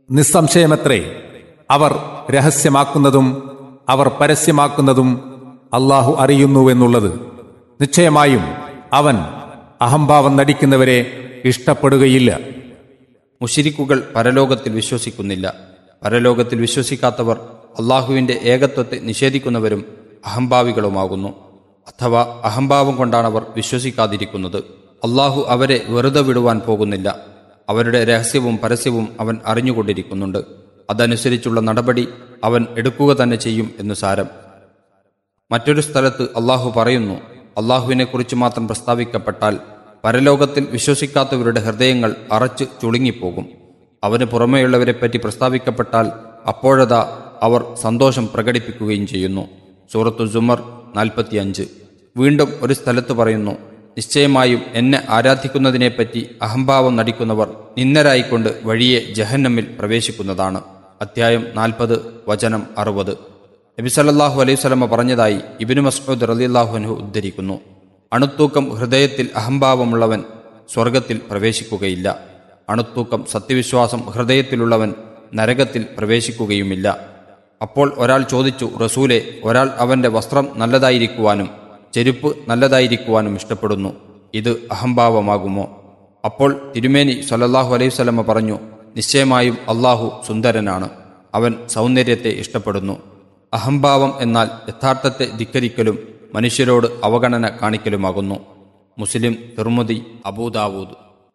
നിസ്സംശയമത്രേ അവർ രഹസ്യമാക്കുന്നതും അവർ പരസ്യമാക്കുന്നതും അള്ളാഹു അറിയുന്നുവെന്നുള്ളത് നിശ്ചയമായും അവൻ അഹംഭാവം നടിക്കുന്നവരെ ഇഷ്ടപ്പെടുകയില്ല മുഷിരിക്കുകൾ പരലോകത്തിൽ വിശ്വസിക്കുന്നില്ല പരലോകത്തിൽ വിശ്വസിക്കാത്തവർ അള്ളാഹുവിന്റെ ഏകത്വത്തെ നിഷേധിക്കുന്നവരും അഹംഭാവികളുമാകുന്നു അഥവാ അഹംഭാവം കൊണ്ടാണവർ വിശ്വസിക്കാതിരിക്കുന്നത് അള്ളാഹു അവരെ വെറുതെ വിടുവാൻ പോകുന്നില്ല അവരുടെ രഹസ്യവും പരസ്യവും അവൻ അറിഞ്ഞുകൊണ്ടിരിക്കുന്നുണ്ട് അതനുസരിച്ചുള്ള നടപടി അവൻ എടുക്കുക തന്നെ ചെയ്യും എന്നു സാരം മറ്റൊരു സ്ഥലത്ത് അള്ളാഹു പറയുന്നു അള്ളാഹുവിനെക്കുറിച്ച് മാത്രം പ്രസ്താവിക്കപ്പെട്ടാൽ പരലോകത്തിൽ വിശ്വസിക്കാത്തവരുടെ ഹൃദയങ്ങൾ അറച്ച് ചുളുങ്ങിപ്പോകും അവന് പുറമെയുള്ളവരെപ്പറ്റി പ്രസ്താവിക്കപ്പെട്ടാൽ അപ്പോഴതാ അവർ സന്തോഷം പ്രകടിപ്പിക്കുകയും ചെയ്യുന്നു സൂറത്തു ജുമർ നാൽപ്പത്തിയഞ്ച് വീണ്ടും ഒരു സ്ഥലത്ത് പറയുന്നു നിശ്ചയമായും എന്നെ ആരാധിക്കുന്നതിനെപ്പറ്റി അഹംഭാവം നടിക്കുന്നവർ നിന്നരായിക്കൊണ്ട് വഴിയെ ജഹന്നമിൽ പ്രവേശിക്കുന്നതാണ് അധ്യായം നാൽപ്പത് വചനം അറുപത് നബി സല്ലല്ലാഹു അലൈഹി സ്വലമ പറഞ്ഞതായി ഇബിനു മസ്ഊദ് റളിയല്ലാഹു അൻഹു ഉദ്ധരിക്കുന്നു അണുത്തൂക്കം ഹൃദയത്തിൽ അഹംഭാവമുള്ളവൻ സ്വർഗത്തിൽ പ്രവേശിക്കുകയില്ല അണുത്തൂക്കം സത്യവിശ്വാസം ഹൃദയത്തിലുള്ളവൻ നരകത്തിൽ പ്രവേശിക്കുകയുമില്ല അപ്പോൾ ഒരാൾ ചോദിച്ചു റസൂലെ ഒരാൾ അവന്റെ വസ്ത്രം നല്ലതായിരിക്കുവാനും ചെരുപ്പ് നല്ലതായിരിക്കുവാനും ഇഷ്ടപ്പെടുന്നു ഇത് അഹംഭാവമാകുമോ അപ്പോൾ തിരുമേനി സല്ലല്ലാഹു അലൈഹി സ്വലമ പറഞ്ഞു നിശ്ചയമായും അള്ളാഹു സുന്ദരനാണ് അവൻ സൗന്ദര്യത്തെ ഇഷ്ടപ്പെടുന്നു അഹംഭാവം എന്നാൽ യഥാർത്ഥത്തെ ധിക്കരിക്കലും മനുഷ്യരോട് അവഗണന കാണിക്കലുമാകുന്നു മുസ്ലിം തിർമുദി അബൂദാവൂദ്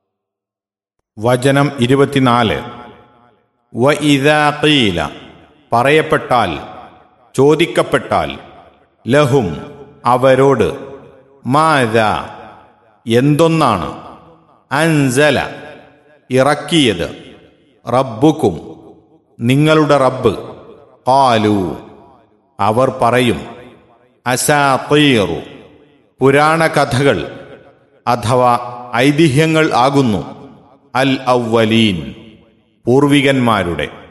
വചനം ഇരുപത്തിനാല് വ ഇതാ ഖീല പറയപ്പെട്ടാൽ ചോദിക്കപ്പെട്ടാൽ ലഹും അവരോട് മാത എന്തൊന്നാണ് അൻസല ഇറക്കിയത് റബ്ബുക്കും നിങ്ങളുടെ റബ്ബ് കാലു അവർ പറയും അസാത്തീറു പുരാണ കഥകൾ അഥവാ ഐതിഹ്യങ്ങൾ ആകുന്നു അൽ ഔവലീൻ പൂർവികന്മാരുടെ